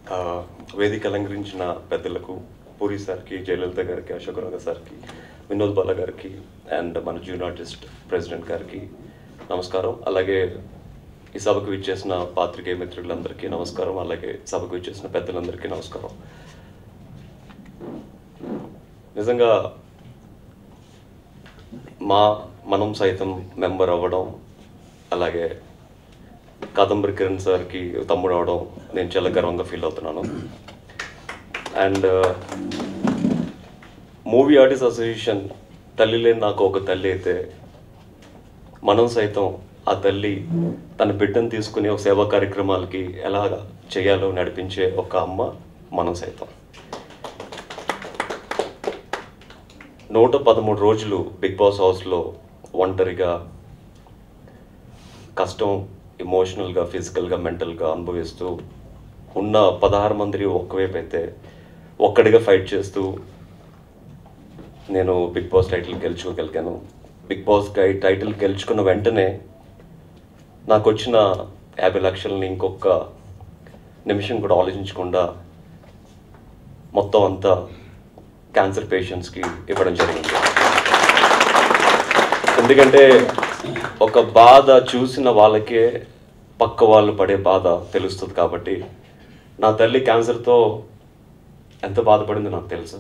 ఆ, వేదిక అలంకరించిన పెద్దలకు పూరి సార్కి జయలలిత గారికి అశోక్ రాఘ సార్కి వినోద్ బాల గారికి అండ్ మన జూనియర్ ఆర్టిస్ట్ ప్రెసిడెంట్ గారికి నమస్కారం అలాగే ఈ సభకు ఇచ్చేసిన పాత్రికేయ మిత్రులందరికీ నమస్కారం అలాగే సభకు ఇచ్చేసిన పెద్దలందరికీ నమస్కారం నిజంగా మా మనం సైతం మెంబర్ అవ్వడం అలాగే కాదంబరి కిరణ్ సార్కి తమ్ముడు అవడం నేను చాలా గర్వంగా ఫీల్ అవుతున్నాను అండ్ మూవీ ఆర్టిస్ట్ అసోసియేషన్ తల్లి లేని నాకు ఒక తల్లి అయితే మనం సైతం ఆ తల్లి తన బిడ్డను తీసుకుని ఒక సేవా కార్యక్రమాలకి ఎలా చేయాలో నడిపించే ఒక అమ్మ మనం సైతం నూట పదమూడు రోజులు బిగ్ బాస్ హౌస్లో ఒంటరిగా కష్టం ఎమోషనల్గా ఫిజికల్గా మెంటల్గా అనుభవిస్తూ ఉన్న పదహారు మంది ఒక్కవైపు అయితే ఒక్కడిగా ఫైట్ చేస్తూ నేను బిగ్ బాస్ టైటిల్ గెలుచుకోగలిగాను బిగ్ బాస్ గై టైటిల్ గెలుచుకున్న వెంటనే నాకు వచ్చిన యాభై లక్షలని ఇంకొక నిమిషం కూడా ఆలోచించకుండా మొత్తం అంతా క్యాన్సర్ పేషెంట్స్కి ఇవ్వడం జరిగింది ఎందుకంటే ఒక బాధ చూసిన వాళ్ళకే పక్క వాళ్ళు పడే బాధ తెలుస్తుంది కాబట్టి నా తల్లి క్యాన్సర్తో ఎంత బాధపడిందో నాకు తెలుసు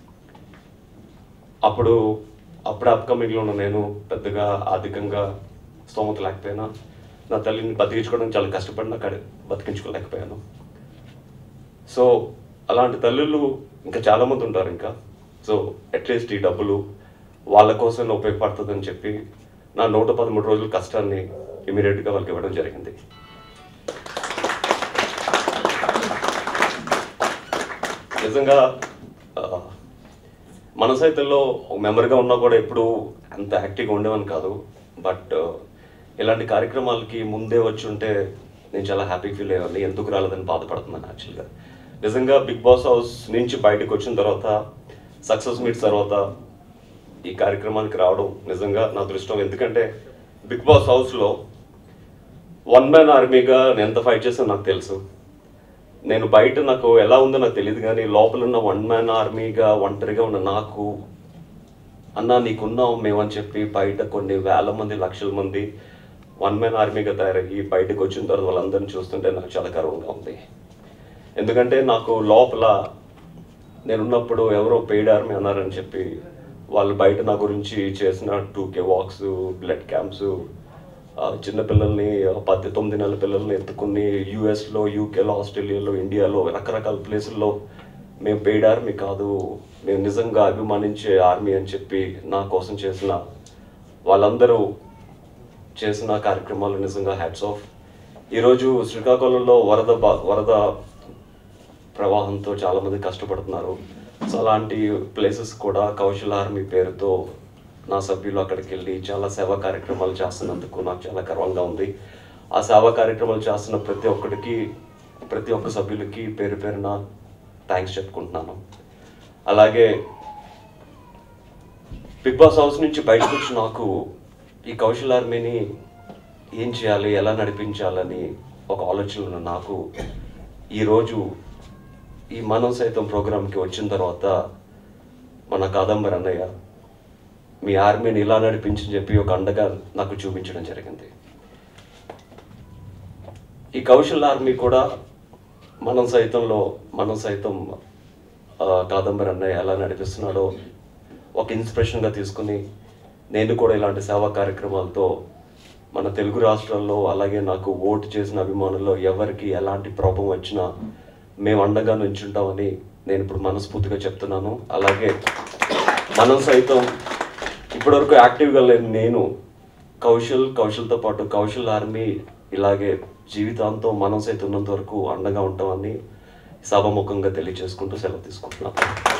అప్పుడు అప్పుడు అప్కమింగ్లో ఉన్న నేను పెద్దగా ఆర్థికంగా స్తోమత లేకపోయినా నా తల్లిని బతికించుకోవడానికి చాలా కష్టపడినా కడ బతికించుకోలేకపోయాను సో అలాంటి తల్లులు ఇంకా చాలామంది ఉంటారు ఇంకా సో అట్లీస్ట్ ఈ డబ్బులు వాళ్ళ కోసం ఉపయోగపడుతుందని చెప్పి నా నూట పదమూడు రోజుల కష్టాన్ని ఇమీడియట్గా వాళ్ళకి ఇవ్వడం జరిగింది నిజంగా ఆ, మన సైతంలో మెంబర్గా ఉన్నా కూడా ఎప్పుడు అంత యాక్టివ్గా ఉండేవని కాదు బట్ ఇలాంటి కార్యక్రమాలకి ముందే వచ్చి ఉంటే నేను చాలా హ్యాపీ ఫీల్ అయ్యాను ఎందుకు రాలేదని బాధపడుతున్నాను యాక్చువల్గా నిజంగా బిగ్ బాస్ హౌస్ నుంచి బయటకు వచ్చిన తర్వాత సక్సెస్ మీట్స్ తర్వాత ఈ కార్యక్రమానికి రావడం నిజంగా నా దృష్టం ఎందుకంటే బిగ్ బాస్ హౌస్లో వన్ మ్యాన్ ఆర్మీగా నేను ఎంత ఫైట్ చేసానో నాకు తెలుసు నేను బయట నాకు ఎలా ఉందో నాకు తెలియదు కానీ లోపల ఉన్న వన్ మ్యాన్ ఆర్మీగా ఒంటరిగా ఉన్న నాకు అన్న నీకున్నాం మేమని చెప్పి బయట కొన్ని వేల మంది లక్షల మంది వన్ మ్యాన్ ఆర్మీగా తయారయ్యి బయటకు వచ్చిన తర్వాత వాళ్ళందరిని చూస్తుంటే నాకు చాలా గర్వంగా ఉంది ఎందుకంటే నాకు లోపల నేనున్నప్పుడు ఎవరో పెయిడ్ ఆర్మీ అన్నారని చెప్పి వాళ్ళు బయట నా గురించి చేసిన two K walks blood camps చిన్నపిల్లల్ని పది తొమ్మిది నెలల పిల్లల్ని ఎత్తుకుని యూఎస్లో యూకేలో ఆస్ట్రేలియాలో ఇండియాలో రకరకాల ప్లేసుల్లో మేము పెయిడ్ ఆర్మీ కాదు మేము నిజంగా అభిమానించే ఆర్మీ అని చెప్పి నా కోసం చేసిన వాళ్ళందరూ చేసిన కార్యక్రమాలు నిజంగా హ్యాట్స్ ఆఫ్ ఈరోజు శ్రీకాకుళంలో వరద బా- వరద ప్రవాహంతో చాలామంది కష్టపడుతున్నారు సో అలాంటి ప్లేసెస్ కూడా కౌశల్ ఆర్మీ పేరుతో నా సభ్యులు అక్కడికి వెళ్ళి చాలా సేవా కార్యక్రమాలు చేస్తున్నందుకు నాకు చాలా గర్వంగా ఉంది ఆ సేవా కార్యక్రమాలు చేస్తున్న ప్రతి ఒక్కరికి ప్రతి ఒక్క సభ్యులకి పేరు పేరున థ్యాంక్స్ చెప్పుకుంటున్నాను అలాగే బిగ్ బాస్ హౌస్ నుంచి బయటకు వచ్చి నాకు ఈ కౌశల్ ఆర్మీని ఏం చేయాలి ఎలా నడిపించాలని ఒక ఆలోచన ఉన్న నాకు ఈరోజు ఈ మనం సైతం ప్రోగ్రాంకి వచ్చిన తర్వాత మన కాదంబరి అన్నయ్య మీ ఆర్మీని ఇలా నడిపించని చెప్పి ఒక అండగా నాకు చూపించడం జరిగింది ఈ కౌశల్ ఆర్మీ కూడా మనం సైతంలో మనం సైతం ఆ, కాదంబరి అన్నయ్య ఎలా నడిపిస్తున్నాడో ఒక ఇన్స్పిరేషన్గా తీసుకుని నేను కూడా ఇలాంటి సేవా కార్యక్రమాలతో మన తెలుగు రాష్ట్రాల్లో అలాగే నాకు ఓటు చేసిన అభిమానుల్లో ఎవరికి ఎలాంటి ప్రాబ్లం వచ్చినా మేము అండగా నుంచుంటామని నేను ఇప్పుడు మనస్ఫూర్తిగా చెప్తున్నాను అలాగే మనం సైతం ఇప్పటివరకు యాక్టివ్గా లేని నేను కౌశల్ కౌశల్తో పాటు కౌశల్ ఆర్మీ ఇలాగే జీవితాంతం మనం సైతం ఉన్నంత వరకు అండగా ఉంటామని సభముఖంగా తెలియజేసుకుంటూ సెలవు తీసుకుంటున్నాను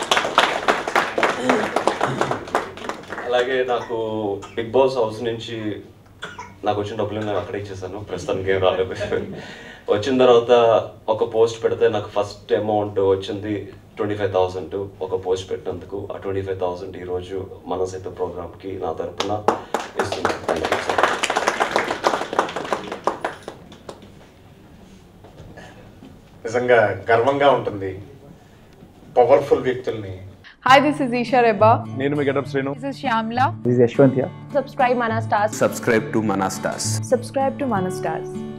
అలాగే నాకు బిగ్ బాస్ హౌస్ నుంచి నాకు వచ్చిన డబ్బులు నేను అక్కడే ఇచ్చేసాను ప్రస్తుతానికి ఏం రాలేదు వచ్చిన తర్వాత ఒక పోస్ట్ పెడితే నాకు ఫస్ట్ అమౌంట్ వచ్చింది ట్వంటీ ఫైవ్ థౌసండ్ ఒక పోస్ట్ పెట్టినందుకు ఆ ట్వంటీ ఫైవ్ థౌసండ్ ఈరోజు మనసైతే ప్రోగ్రామ్కి నా తరపున ఇస్తున్నాను థ్యాంక్ యూ సార్ నిజంగా గర్వంగా ఉంటుంది పవర్ఫుల్ వ్యక్తుల్ని Hi, this is Isha Reba. నేను మీ getup Srinu This is Shyamla. This is Yashwant here. subscribe Mana Stars. subscribe to Manastas. Subscribe to Mana Stars.